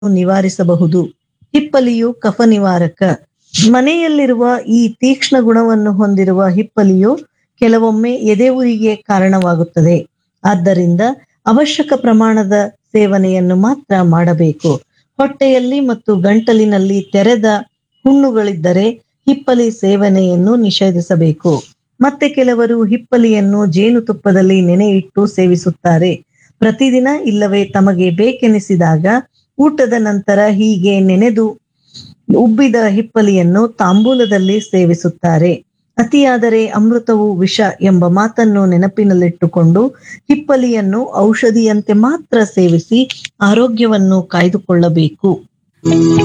ನಿವಾರಿಸಬಹುದು ಹಿಪ್ಪಲಿಯು ಕಫ ನಿವಾರಕ ಮನೆಯಲ್ಲಿರುವ ಈ ತೀಕ್ಷ್ಣ ಗುಣವನ್ನು ಹೊಂದಿರುವ ಹಿಪ್ಪಲಿಯು ಕೆಲವೊಮ್ಮೆ ಎದೆ ಉರಿಗೆ ಕಾರಣವಾಗುತ್ತದೆ ಆದ್ದರಿಂದ ಅವಶ್ಯಕ ಪ್ರಮಾಣದ ಸೇವನೆಯನ್ನು ಮಾತ್ರ ಮಾಡಬೇಕು ಹೊಟ್ಟೆಯಲ್ಲಿ ಮತ್ತು ಗಂಟಲಿನಲ್ಲಿ ತೆರೆದ ಹುಣ್ಣುಗಳಿದ್ದರೆ ಹಿಪ್ಪಲಿ ಸೇವನೆಯನ್ನು ನಿಷೇಧಿಸಬೇಕು ಮತ್ತೆ ಕೆಲವರು ಹಿಪ್ಪಲಿಯನ್ನು ಜೇನುತುಪ್ಪದಲ್ಲಿ ನೆನೆಯಿಟ್ಟು ಸೇವಿಸುತ್ತಾರೆ ಪ್ರತಿದಿನ ಇಲ್ಲವೇ ತಮಗೆ ಬೇಕೆನಿಸಿದಾಗ ಊಟದ ನಂತರ ಹೀಗೆ ನೆನೆದು ಉಬ್ಬಿದ ಹಿಪ್ಪಲಿಯನ್ನು ತಾಂಬೂಲದಲ್ಲಿ ಸೇವಿಸುತ್ತಾರೆ ಅತಿಯಾದರೆ ಅಮೃತವು ವಿಷ ಎಂಬ ಮಾತನ್ನು ನೆನಪಿನಲ್ಲಿಟ್ಟುಕೊಂಡು ಹಿಪ್ಪಲಿಯನ್ನು ಔಷಧಿಯಂತೆ ಮಾತ್ರ ಸೇವಿಸಿ ಆರೋಗ್ಯವನ್ನು ಕಾಯ್ದುಕೊಳ್ಳಬೇಕು